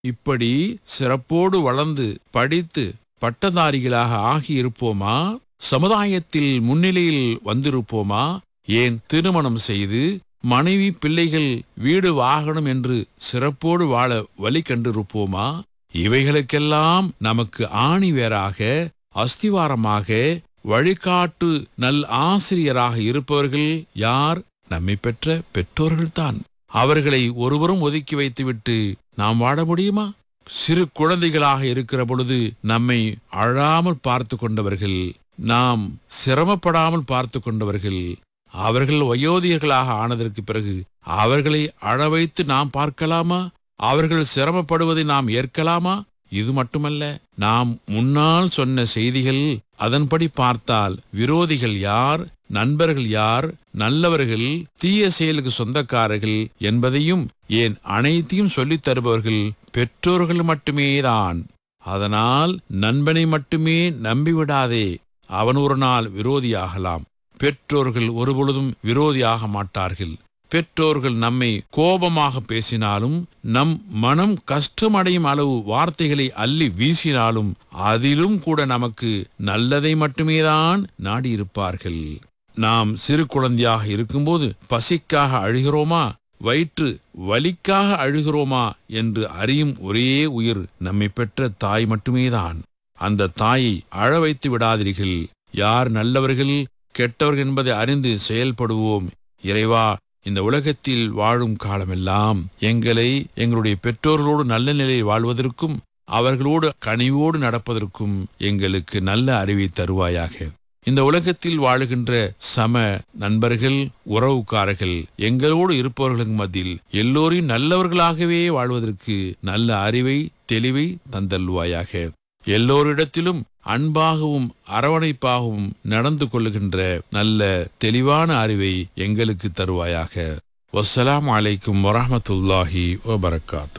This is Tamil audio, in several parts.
இப்படி சிறப்போடு வளர்ந்து படித்து பட்டதாரிகளாக ஆகியிருப்போமா சமுதாயத்தில் முன்னிலையில் வந்திருப்போமா ஏன் திருமணம் செய்து மனைவி பிள்ளைகள் வீடு வாகனம் என்று சிறப்போடு வாழ வழி கண்டிருப்போமா இவைகளுக்கெல்லாம் நமக்கு ஆணிவேராக அஸ்திவாரமாக வழிகாட்டு நல் ஆசிரியராக இருப்பவர்கள் யார் நம்மை பெற்ற பெற்றோர்கள்தான் அவர்களை ஒருவரும் ஒதுக்கி வைத்துவிட்டு நாம் வாழ முடியுமா சிறு குழந்தைகளாக இருக்கிற பொழுது நம்மை அழாமல் பார்த்து கொண்டவர்கள் நாம் சிரமப்படாமல் பார்த்து கொண்டவர்கள் அவர்கள் வயோதிகர்களாக ஆனதற்கு பிறகு அவர்களை அழ வைத்து நாம் பார்க்கலாமா அவர்கள் சிரமப்படுவதை நாம் ஏற்கலாமா இது மட்டுமல்ல நாம் முன்னால் சொன்ன செய்திகள் அதன்படி பார்த்தால் விரோதிகள் யார் நண்பர்கள் யார் நல்லவர்கள் தீய செயலுக்கு சொந்தக்காரர்கள் என்பதையும் ஏன் அனைத்தையும் சொல்லித் தருபவர்கள் பெற்றோர்கள் மட்டுமேதான் அதனால் நண்பனை மட்டுமே நம்பிவிடாதே அவன் ஒரு நாள் விரோதியாகலாம் பெற்றோர்கள் ஒருபொழுதும் விரோதியாக மாட்டார்கள் பெற்றோர்கள் நம்மை கோபமாக பேசினாலும் நம் மனம் கஷ்டமடையும் அளவு வார்த்தைகளை அள்ளி வீசினாலும் அதிலும் கூட நமக்கு நல்லதை மட்டுமேதான் நாடியிருப்பார்கள் நாம் சிறு குழந்தையாக இருக்கும்போது பசிக்காக அழுகிறோமா வயிற்று வலிக்காக அழுகிறோமா என்று அறியும் ஒரே உயிர் நம்மை பெற்ற தாய் மட்டுமேதான் அந்த தாயை அழ வைத்து விடாதீர்கள் யார் நல்லவர்கள் கெட்டவர்கள் என்பதை அறிந்து செயல்படுவோம் இறைவா இந்த உலகத்தில் வாழும் காலமெல்லாம் எங்களை எங்களுடைய பெற்றோர்களோடு நல்ல நிலையில் வாழ்வதற்கும் அவர்களோடு கனிவோடு நடப்பதற்கும் எங்களுக்கு நல்ல அறிவை தருவாயாக இந்த உலகத்தில் வாழுகின்ற சம நண்பர்கள் உறவுக்காரர்கள் எங்களோடு இருப்பவர்களுக்கு மத்தியில் எல்லோரையும் நல்லவர்களாகவே வாழ்வதற்கு நல்ல அறிவை தெளிவை தந்தல்வாயாக எல்லோரிடத்திலும் அன்பாகவும் அரவணைப்பாகவும் நடந்து கொள்ளுகின்ற நல்ல தெளிவான அறிவை எங்களுக்கு தருவாயாக வஸ்ஸலாம் அலைக்கும் வரஹமத்துல்லாஹி வபரகாத்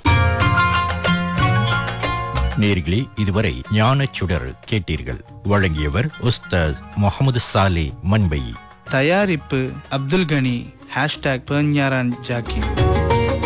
நேர்களே இதுவரை ஞானச் சுடர் கேட்டீர்கள் வழங்கியவர் உஸ்தாஸ் முகமது சாலே மண்பை தயாரிப்பு அப்துல் கனி ஹேஷ்டாக் பேஞ்ஞாரான் ஜாக்கிர்